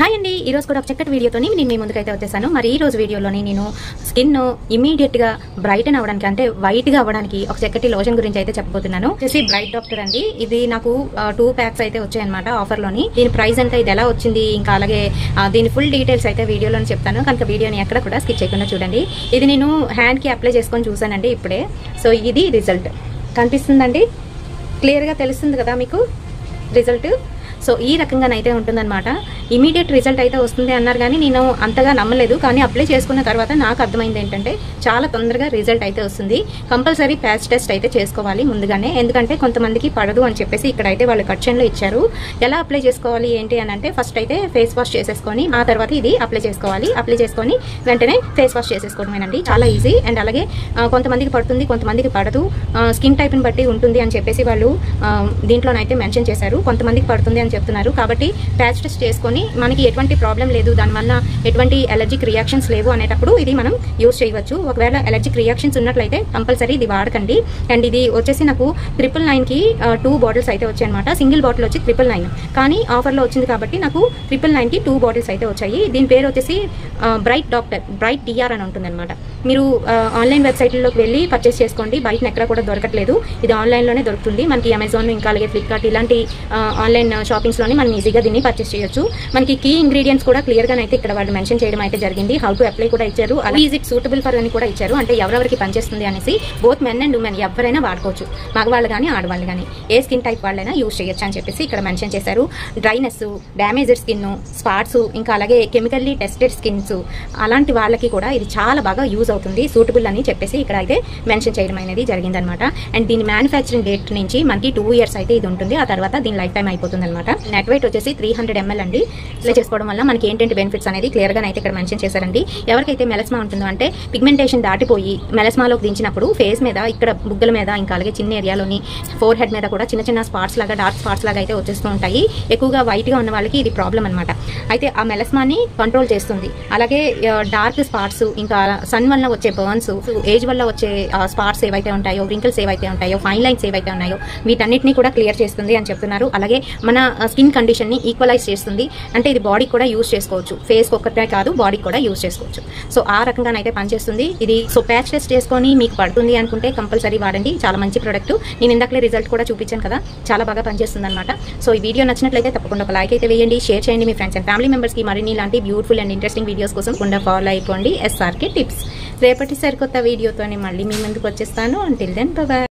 hi అండి ఈ రోజు కూడా ఒక చక్కటి వీడియోతోని నేను మీ ముందుకైతే వచ్చేసాను మరి ఈ రోజు వీడియోలోని నేను స్కిన్ ఇమీడియట్ గా బ్రైటన్ అవ్వడానికి అంటే వైట్ గా అవ్వడానికి ఒక చక్కటి లోషన్ గురించి అయితే చెప్పబోతున్నాను వచ్చేసి బ్రైట్ డాక్టర్ అండి ఇది నాకు టూ ప్యాక్స్ అయితే వచ్చాయన్నమాట ఆఫర్ లోని దీని ప్రైస్ ఎంత ఇది ఎలా వచ్చింది ఇంకా అలాగే ఆ, దీని ఫుల్ డీటెయిల్స్ అయితే వీడియోలో చెప్తాను కనుక వీడియోని ఎక్కడ కూడా స్కిప్ చేయకుండా చూడండి ఇది నేను హ్యాండ్ కి అప్లై చేసుకొని చూసానండి ఇప్పుడే సో ఇది రిజల్ట్ కనిపిస్తుందండి క్లియర్గా తెలుస్తుంది కదా మీకు రిజల్ట్ సో ఈ రకంగానైతే ఉంటుందన్నమాట ఇమీడియట్ రిజల్ట్ అయితే వస్తుంది అన్నారు కానీ నేను అంతగా నమ్మలేదు కానీ అప్లై చేసుకున్న తర్వాత నాకు అర్థమైంది ఏంటంటే చాలా తొందరగా రిజల్ట్ అయితే వస్తుంది కంపల్సరీ ప్యాచ్ టెస్ట్ అయితే చేసుకోవాలి ముందుగానే ఎందుకంటే కొంతమందికి పడదు అని చెప్పేసి ఇక్కడ అయితే వాళ్ళు కట్షన్లో ఇచ్చారు ఎలా అప్లై చేసుకోవాలి ఏంటి అని అంటే ఫస్ట్ అయితే ఫేస్ వాష్ చేసేసుకొని ఆ తర్వాత ఇది అప్లై చేసుకోవాలి అప్లై చేసుకొని వెంటనే ఫేస్ వాష్ చేసేసుకోవడమేనండి చాలా ఈజీ అండ్ అలాగే ఆ, కొంతమందికి పడుతుంది కొంతమందికి పడదు స్కిన్ టైప్ని బట్టి ఉంటుంది అని చెప్పేసి వాళ్ళు ఆ, దీంట్లోనైతే మెన్షన్ చేశారు కొంతమందికి పడుతుంది అని చెప్తున్నారు కాబట్టి ప్యాచ్ టెస్ట్ చేసుకొని మనకి ఎటువంటి ప్రాబ్లం లేదు దానివల్ల ఎటువంటి ఎలర్జిక్ రియాక్షన్స్ లేవు అనేటప్పుడు ఇది మనం యూస్ చేయవచ్చు ఒకవేళ ఎలర్జిక్ రియాక్షన్స్ ఉన్నట్లయితే కంపల్సరీ ఇది వాడకండి అండ్ ఇది వచ్చేసి నాకు ట్రిపుల్ నైన్కి టూ బాటిల్స్ అయితే వచ్చాయన్నమాట సింగిల్ బాటిల్ వచ్చి ట్రిపుల్ నైన్ కానీ ఆఫర్లో వచ్చింది కాబట్టి నాకు ట్రిపుల్ నైన్కి టూ బాటిల్స్ అయితే వచ్చాయి దీని పేరు వచ్చేసి బ్రైట్ డాక్టర్ బ్రైట్ డిఆర్ అని ఉంటుందన్నమాట మీరు ఆన్లైన్ వెబ్సైట్లోకి వెళ్ళి పర్చేస్ చేసుకోండి బయట ఎక్కడ కూడా దొరకట్లేదు ఇది ఆన్లైన్లోనే దొరుకుతుంది మనకి అమెజాన్ ఇంకా అలాగే ఫ్లిప్కార్ట్ ఇలాంటి ఆన్లైన్ షాపింగ్స్లోనే మనం ఈజీగా దీన్ని పర్చేస్ చేయొచ్చు మనకి కీ ఇంగ్రీడియంట్స్ కూడా క్లియర్గా అయితే ఇక్కడ వాళ్ళు మెన్షన్ చేయడం అయితే జరిగింది హౌ టు అప్లై కూడా ఇచ్చారు ఈజ్ ఇట్ సూటబుల్ ఫర్ అని కూడా ఇచ్చారు అంటే ఎవరెవరికి పనిచేస్తుంది అనేసి బోత్ మెన్ అండ్ ఉమెన్ ఎవరైనా వాడుకోవచ్చు మగవాళ్ళు కానీ ఆడవాళ్ళు కానీ ఏ స్కిన్ టైప్ వాళ్ళైనా యూజ్ చేయొచ్చు అని చెప్పేసి ఇక్కడ మెన్షన్ చేశారు డ్రైనెస్ డ్యామేజ్డ్ స్కిన్ స్పాట్స్ ఇంకా అలాగే కెమికల్లీ టెస్టెడ్ స్కిన్స్ అలాంటి వాళ్ళకి కూడా ఇది చాలా బాగా యూజ్ అవుతుంది సూటబుల్ అని చెప్పేసి ఇక్కడ అయితే మెన్షన్ చేయడం అనేది జరిగిందనమాట అండ్ దీని మ్యానుఫ్యాక్చరింగ్ డేట్ నుంచి మనకి టూ ఇయర్స్ అయితే ఇది ఉంటుంది ఆ తర్వాత దీని లైఫ్ టైం అయిపోతుంది అనమాట నెట్ వెయిట్ వచ్చేసి త్రీ హండ్రెడ్ ఎంఎల్ అండి ఇలా చేసుకోవడం వల్ల మనకి ఏంటంటే బెనిఫిట్స్ అనేది క్లియర్ గా అయితే ఇక్కడ మెన్షన్ చేశారండి ఎవరికైతే మెలస్మా ఉంటుందో అంటే పిగ్మెంటేషన్ దాటిపోయి మెలస్మాలోకి దించినప్పుడు ఫేస్ మీద ఇక్కడ బుగ్గల మీద ఇంకా అలాగే చిన్న ఏరియాలోని ఫోర్ హెడ్ మీద కూడా చిన్న చిన్న స్పాట్స్ లాగా డార్క్ స్పాట్స్ లాగా అయితే వచ్చేస్తూ ఉంటాయి ఎక్కువగా వైట్ గా ఉన్న వాళ్ళకి ఇది ప్రాబ్లం అనమాట అయితే ఆ మెలస్మాని కంట్రోల్ చేస్తుంది అలాగే డార్క్ స్పాట్స్ ఇంకా సన్ వల్ల వచ్చే బర్న్స్ ఏజ్ వల్ల వచ్చే స్పాట్స్ ఏవైతే ఉంటాయో రింకిల్స్ ఏవైతే ఉంటాయో ఫైన్ లైన్స్ ఏవైతే ఉన్నాయో వీటన్నిటిని కూడా క్లియర్ చేస్తుంది అని చెప్తున్నారు అలాగే మన స్కిన్ కండిషన్ ని ఈక్వలైజ్ చేస్తుంది అంటే ఇది బాడీకి కూడా యూస్ చేసుకోవచ్చు ఫేస్ ఒక్కటే కాదు బాడీకి కూడా యూస్ చేసుకోవచ్చు సో ఆ రకంగానైతే పనిచేస్తుంది ఇది సో ప్యాచ్ టెస్ట్ చేసుకొని మీకు పడుతుంది అనుకుంటే కంపల్సరీ వాడండి చాలా మంచి ప్రొడక్ట్ నేను ఇందాకలే రిజల్ట్ కూడా చూపించాను కదా చాలా బాగా పనిచేస్తుంది అనమాట సో ఈ వీడియో నచ్చినట్లయితే తప్పకుండా ఒక లైక్ అయితే వేయండి షేర్ చేయండి మీ ఫ్రెండ్స్ అండ్ ఫ్యామిలీ మెంబర్స్ కి మరిన్ని ఇలాంటి బ్యూటిఫుల్ అండ్ ఇంట్రెస్టింగ్ వీడియోస్ కోసం కుండా ఫాలో అయిపోండి ఎస్ఆర్కే టిప్స్ రేపటి సరికొత్త వీడియోతోనే మళ్ళీ మీ ముందుకు వచ్చేస్తాను అంటిల్ దెన్ బాయ్